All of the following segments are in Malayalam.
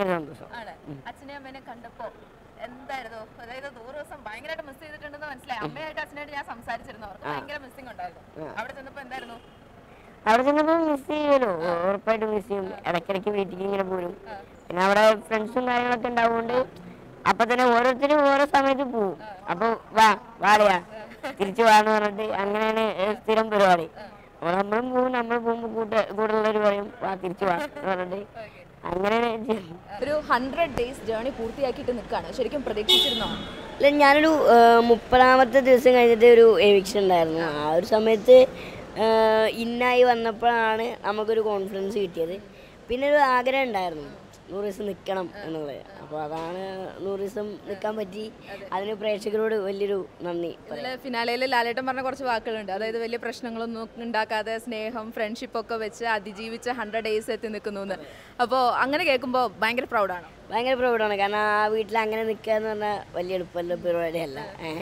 ഭയങ്കര സന്തോഷം ആണ് അച്ഛനെയും അമ്മേനെ കണ്ടപ്പോ എന്തായിരുന്നു അതായത് നൂറ് ദിവസം ഭയങ്കരമായിട്ട് മിസ് ചെയ്തിട്ടുണ്ടെന്ന് മനസ്സിലായി അമ്മയായിട്ട് അച്ഛനായിട്ട് ഞാൻ സംസാരിച്ചിരുന്നു അവർക്ക് ഭയങ്കര മിസ്സിംഗ് ഉണ്ടായിരുന്നു അവിടെ ചെന്നപ്പോ എന്തായിരുന്നു അവിടെ ചെന്നപ്പോൾ മിസ് ചെയ്യുമല്ലോ ഉറപ്പായിട്ടും മിസ് ചെയ്യും ഇടയ്ക്കിടയ്ക്ക് വീട്ടിലേക്ക് ഇങ്ങനെ പോരും പിന്നെ അവിടെ ഫ്രണ്ട്സും കാര്യങ്ങളൊക്കെ ഉണ്ടാവുകൊണ്ട് അപ്പൊ തന്നെ ഓരോരുത്തരും ഓരോ സമയത്ത് പോവും അപ്പൊ വാ വാളിയാ തിരിച്ചു വാന്ന് പറഞ്ഞിട്ട് അങ്ങനെയാണ് ഏഹ് സ്ഥിരം പരിപാടി അപ്പൊ നമ്മളും പോവും നമ്മൾ പോകുമ്പോ കൂട്ട കൂടുതലുള്ളവർ പറയും വാ തിരിച്ചു വാ എന്ന് പറഞ്ഞിട്ട് അങ്ങനെയാണ് ചെയ്യുന്നത്. ഒരു ഹൺഡ്രഡ് ഡേയ്സ് ജേർണി പൂർത്തിയാക്കിയിട്ട് നിൽക്കുകയാണ് ശരിക്കും പ്രതീക്ഷിച്ചിരുന്നോ അല്ല ഞാനൊരു ആ, മുപ്പതാമത്തെ ദിവസം കഴിഞ്ഞിട്ട് ഒരു എവിക്ഷൻ ഉണ്ടായിരുന്നു ആ ഒരു സമയത്ത് ആ, ഇന്നായി വന്നപ്പോഴാണ് നമുക്കൊരു കോൺഫിഡൻസ് കിട്ടിയത് പിന്നെ ഒരു ആഗ്രഹം ഉണ്ടായിരുന്നു നൂറ് ദിവസം നിൽക്കണം എന്നുള്ളത് അപ്പോൾ അതാണ് നൂറ് ദിവസം നിൽക്കാൻ പറ്റി അതിന് പ്രേക്ഷകരോട് വലിയൊരു നന്ദി ഇതിൽ ഫിനാലയിൽ ലാലേട്ടൻ പറഞ്ഞ കുറച്ച് വാക്കുകളുണ്ട് അതായത് വലിയ പ്രശ്നങ്ങളൊന്നും ഉണ്ടാക്കാതെ സ്നേഹം ഫ്രണ്ട്ഷിപ്പ് ഒക്കെ വെച്ച് അതിജീവിച്ച് ഹൺഡ്രഡ് ഡേയ്സ് എത്തി നിൽക്കുന്നു എന്ന് അപ്പോൾ അങ്ങനെ കേൾക്കുമ്പോൾ ഭയങ്കര പ്രൗഡാണ് ഭയങ്കര പ്രൗഡാണ് കാരണം ആ വീട്ടിൽ അങ്ങനെ നിൽക്കുക എന്ന് പറഞ്ഞാൽ വലിയ എളുപ്പമല്ല പരിപാടിയല്ല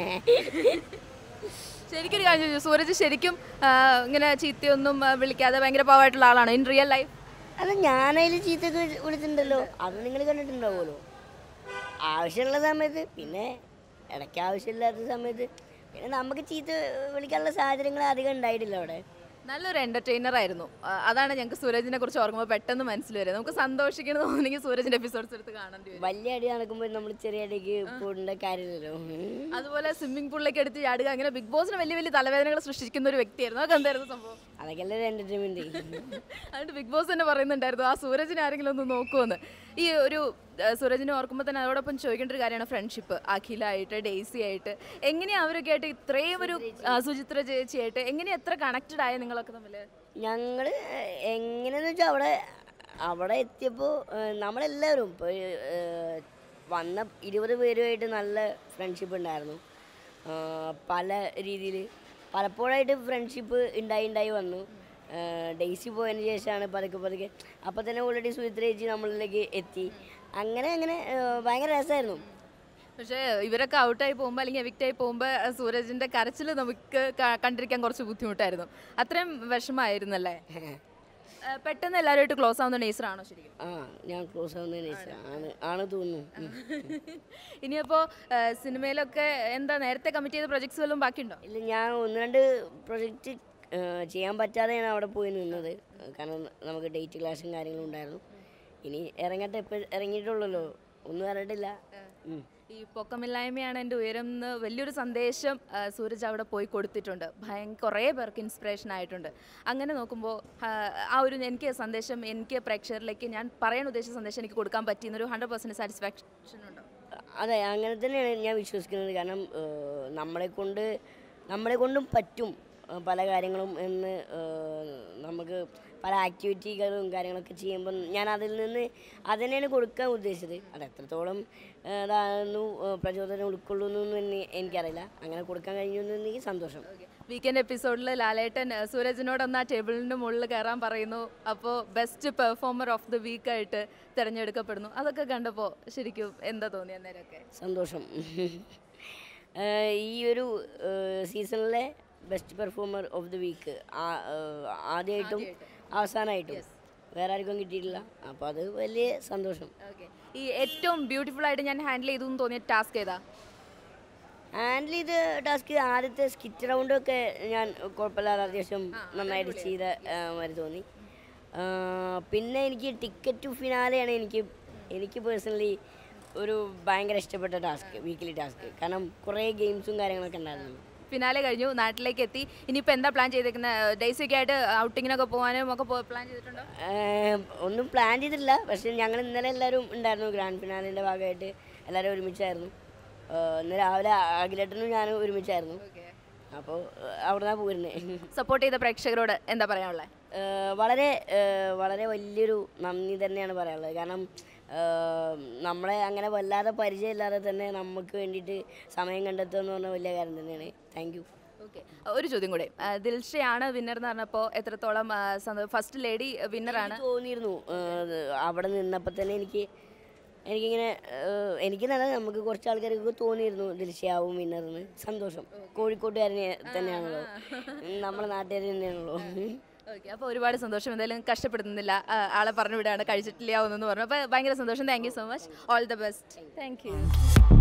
ശരിക്കും ഒരു കാര്യം ചോദിച്ചു സൂരജ് ശരിക്കും ആ, ഇങ്ങനെ ചീത്തയൊന്നും ആ, വിളിക്കാതെ ഭയങ്കര പാവമായിട്ടുള്ള ആളാണ് ഇൻ റിയൽ ലൈഫ് അല്ല ഞാനതിൽ ചീത്തൊക്കെ വിളിച്ചിട്ടുണ്ടല്ലോ അത് നിങ്ങൾ കണ്ടിട്ടുണ്ടാവുമല്ലോ ആവശ്യമുള്ള സമയത്ത് പിന്നെ ഇടയ്ക്ക് ആവശ്യമില്ലാത്ത സമയത്ത് പിന്നെ നമുക്ക് ചീത്ത വിളിക്കാനുള്ള സാഹചര്യങ്ങൾ അധികം ഉണ്ടായിട്ടില്ല അവിടെ നല്ലൊരു എന്റർടൈനർ ആയിരുന്നു ആ, അതാണ് ഞങ്ങൾക്ക് സൂരജിനെ കുറിച്ച് ഓർക്കുമ്പോൾ പെട്ടെന്ന് മനസ്സിൽ വരും നമുക്ക് സന്തോഷിക്കണം തോന്നുന്നെങ്കിൽ സൂരജിന്റെ എപ്പിസോഡ്സ് എടുത്ത് കാണേണ്ടി വരും വലിയ അടി നടക്കുമ്പോൾ നമ്മൾ ചെറിയ അടിക്ക് പോകേണ്ട കാര്യമില്ലല്ലോ ഉം. അതുപോലെ സ്വിമ്മിംഗ് പൂളിലേക്ക് എടുത്ത് ചാടുക അങ്ങനെ ബിഗ് ബോസിന് വലിയ വലിയ തലവേദനകൾ സൃഷ്ടിക്കുന്ന ഒരു വ്യക്തിയായിരുന്നു അതൊക്കെ എന്തായിരുന്നു സംഭവം അതൊക്കെ അല്ലേ ഒരു എൻ്റർടൈൻമെൻറ്റ് അതുകൊണ്ട് ബിഗ് ബോസ് തന്നെ പറയുന്നുണ്ടായിരുന്നു ആ സൂരജിനെ ആരെങ്കിലും ഒന്ന് നോക്കുമെന്ന് ഈ ഒരു ആ, സൂരജിനെ ഓർക്കുമ്പോൾ തന്നെ അതോടൊപ്പം ചോദിക്കേണ്ട ഒരു കാര്യമാണ് ഫ്രണ്ട്ഷിപ്പ് അഖിലായിട്ട് ഡെയ്സി ആയിട്ട് എങ്ങനെയാ അവരൊക്കെ ആയിട്ട് ഇത്രയും ഒരു ആ, സുചിത്ര ചേച്ചിയായിട്ട് എങ്ങനെയാ എത്ര കണക്റ്റഡ് ആയ നിങ്ങളൊക്കെ തമ്മിൽ ഞങ്ങൾ എങ്ങനെയെന്ന് വെച്ചാൽ അവിടെ അവിടെ എത്തിയപ്പോൾ നമ്മളെല്ലാവരും ഇപ്പോൾ വന്ന ഇരുപത് പേരുമായിട്ട് നല്ല ഫ്രണ്ട്ഷിപ്പ് ഉണ്ടായിരുന്നു ആ, പല രീതിയിൽ പലപ്പോഴായിട്ട് ഫ്രണ്ട്ഷിപ്പ് ഉണ്ടായി ഉണ്ടായി വന്നു ആ, ഡെയ്സി പോയതിന് ശേഷമാണ് പതുക്കെ പതുക്കെ അപ്പോൾ തന്നെ ഓൾറെഡി സുചിത്ര ചേച്ചി നമ്മളിലേക്ക് എത്തി അങ്ങനെ അങ്ങനെ ആ, ഭയങ്കര രസമായിരുന്നു പക്ഷേ ഇവരൊക്കെ ഔട്ടായി പോകുമ്പോൾ അല്ലെങ്കിൽ എവിക്റ്റ് ആയി പോകുമ്പോൾ സൂരജിന്റെ കരച്ചിൽ നമുക്ക് ക- കണ്ടിരിക്കാൻ കുറച്ച് ബുദ്ധിമുട്ടായിരുന്നു അത്രയും വിഷമായിരുന്നല്ലേ ആ, പെട്ടെന്ന് എല്ലാവരുമായിട്ട് ക്ലോസ് ആവുന്ന നേസറാണോ ശരിക്കും ആ ഞാൻ ക്ലോസ് ആവുന്നതിന് ശേഷം ആണ് ആണ് തോന്നുന്നു ഉം. ഇനിയപ്പോൾ സിനിമയിലൊക്കെ എന്താ നേരത്തെ കമ്മിറ്റ് ചെയ്ത പ്രൊജക്ട്സ് വല്ലതും ബാക്കിയുണ്ടോ ഇല്ല ഞാൻ ഒന്ന് രണ്ട് പ്രൊജക്റ്റ് ചെയ്യാൻ പറ്റാതെയാണ് അവിടെ പോയി നിന്നത് കാരണം നമുക്ക് ഡേറ്റ് ക്ലാഷും കാര്യങ്ങളും ഉണ്ടായിരുന്നു ഇനി ഇറങ്ങട്ടെ ഇപ്പം ഇറങ്ങിയിട്ടുള്ളല്ലോ ഒന്നും അറിഞ്ഞിട്ടില്ല ഉം. ഈ പൊക്കമില്ലായ്മയാണ് എൻ്റെ ഉയരം എന്ന് വലിയൊരു സന്ദേശം ആ, സൂരജ് അവിടെ പോയി കൊടുത്തിട്ടുണ്ട് ഭയങ്കര കുറേ പേർക്ക് ഇൻസ്പിറേഷൻ ആയിട്ടുണ്ട് അങ്ങനെ നോക്കുമ്പോൾ ആ, ആ ഒരു എനിക്ക് സന്ദേശം എനിക്ക് പ്രേക്ഷകരിലേക്ക് ഞാൻ പറയാൻ ഉദ്ദേശിച്ച സന്ദേശം എനിക്ക് കൊടുക്കാൻ പറ്റിയെന്നൊരു ഹൺഡ്രഡ് പെർസെൻറ്റ് സാറ്റിസ്ഫാക്ഷൻ ഉണ്ടോ അതെ അങ്ങനെ തന്നെയാണ് ഞാൻ വിശ്വസിക്കുന്നത് കാരണം ഏഹ്, നമ്മളെ കൊണ്ട് നമ്മളെ കൊണ്ടും പറ്റും ഏഹ്, പല കാര്യങ്ങളും എന്ന് ഏഹ്, നമുക്ക് പല ആക്ടിവിറ്റികളും കാര്യങ്ങളൊക്കെ ചെയ്യുമ്പോൾ ഞാൻ അതിൽ നിന്ന് അത് തന്നെയാണ് കൊടുക്കാൻ ഉദ്ദേശിച്ചത് അത് എത്രത്തോളം ഏഹ്, ഇതാകുന്നു ഏഹ്, പ്രചോദനം ഉൾക്കൊള്ളുന്നു എന്ന് എനി- എനിക്കറിയില്ല അങ്ങനെ കൊടുക്കാൻ കഴിഞ്ഞു എന്ന് എനിക്ക് സന്തോഷം വീക്കെൻഡ് എപ്പിസോഡിൽ ലാലേട്ടൻ ആ, സൂരജിനോട് ഒന്ന് ആ ടേബിളിൻ്റെ മുകളിൽ കയറാൻ പറയുന്നു അപ്പോൾ best performer of the week ആയിട്ട് തിരഞ്ഞെടുക്കപ്പെടുന്നു അതൊക്കെ കണ്ടപ്പോൾ ശരിക്കും എന്താ തോന്നി അന്നേരമൊക്കെ സന്തോഷം ഏഹ് ഈ ഒരു സീസണിലെ best performer of the week ആദ്യമായിട്ടും അവസാനമായിട്ടും വേറെ ആർക്കും കിട്ടിയിട്ടില്ല അപ്പോൾ അത് വലിയ സന്തോഷം ഓക്കെ ഈ ഏറ്റവും ബ്യൂട്ടിഫുൾ ആയിട്ട് ഞാൻ ഹാൻഡിൽ ചെയ്തു എന്ന് തോന്നിയ ടാസ്ക് ഏതാ ഹാൻഡിൽ ചെയ്ത ടാസ്ക് ആദ്യത്തെ സ്കിറ്റ് റൗണ്ടൊക്കെ ഞാൻ കുഴപ്പമില്ലാതെ അത്യാവശ്യം നന്നായിട്ട് ചെയ്ത ആ, മാതിരി തോന്നി ആ, പിന്നെ എനിക്ക് ടിക്കറ്റ് ടു ഫിനാലെയാണ് എനിക്ക് എനിക്ക് പേഴ്സണലി ഒരു ഭയങ്കര ഇഷ്ടപ്പെട്ട ടാസ്ക് വീക്കിലി ടാസ്ക് കാരണം കുറേ ഗെയിംസും കാര്യങ്ങളൊക്കെ ഉണ്ടായിരുന്നു ഫിനാലെ കഴിഞ്ഞു നാട്ടിലേക്ക് എത്തി ഇനിയിപ്പോൾ എന്താ പ്ലാൻ ചെയ്തേക്കുന്നത് ഡേയ്സൊക്കെ ആയിട്ട് ഔട്ടിങ്ങിനൊക്കെ പോകാനും ഒക്കെ പ്ലാൻ ചെയ്തിട്ടുണ്ടോ ഏഹ് ഒന്നും പ്ലാൻ ചെയ്തിട്ടില്ല പക്ഷെ ഞങ്ങൾ ഇന്നലെ എല്ലാവരും ഉണ്ടായിരുന്നു ഗ്രാൻഡ് ഫിനാലിൻ്റെ ഭാഗമായിട്ട് എല്ലാവരും ഒരുമിച്ചായിരുന്നു ഏഹ് ഇന്ന് രാവിലെ അഖിലേട്ടനും ഞാനും ഒരുമിച്ചായിരുന്നു അപ്പോൾ അവിടെ നിന്നാണ് പോരുന്നത് സപ്പോർട്ട് ചെയ്ത പ്രേക്ഷകരോട് എന്താ പറയാനുള്ളത് വളരെ ഏഹ് വളരെ വലിയൊരു നന്ദി തന്നെയാണ് പറയാനുള്ളത് കാരണം ഏഹ് നമ്മളെ അങ്ങനെ വല്ലാതെ പരിചയമില്ലാതെ തന്നെ നമുക്ക് വേണ്ടിയിട്ട് സമയം കണ്ടെത്തുക എന്ന് പറഞ്ഞാൽ വലിയ കാര്യം തന്നെയാണ് താങ്ക് യു ഓക്കെ ഒരു ചോദ്യം കൂടെ ആ, ദിൽഷയാണ് വിന്നർ എന്ന് പറഞ്ഞപ്പോൾ എത്രത്തോളം ഫസ്റ്റ് ലേഡി വിന്നറാണ് എനിക്ക് തോന്നിയിരുന്നു ഏഹ് അവിടെ നിന്നപ്പോൾ തന്നെ എനിക്ക് എനിക്കിങ്ങനെ ഏഹ് എനിക്ക് നല്ല നമുക്ക് കുറച്ച് ആൾക്കാർക്ക് തോന്നിയിരുന്നു ദിൽഷയാവും വിന്നറിന് സന്തോഷം കോഴിക്കോട്ടുകാരനെ തന്നെയാണല്ലോ നമ്മുടെ നാട്ടുകാർ തന്നെയാണല്ലോ ഓക്കെ അപ്പോൾ ഒരുപാട് സന്തോഷം എന്തായാലും കഷ്ടപ്പെടുന്നില്ല ആ, ആളെ പറഞ്ഞു വിടാണ് കഴിച്ചിട്ടില്ല ഒന്നെന്ന് പറഞ്ഞു അപ്പോൾ ഭയങ്കര സന്തോഷം thank you so much all the best thank U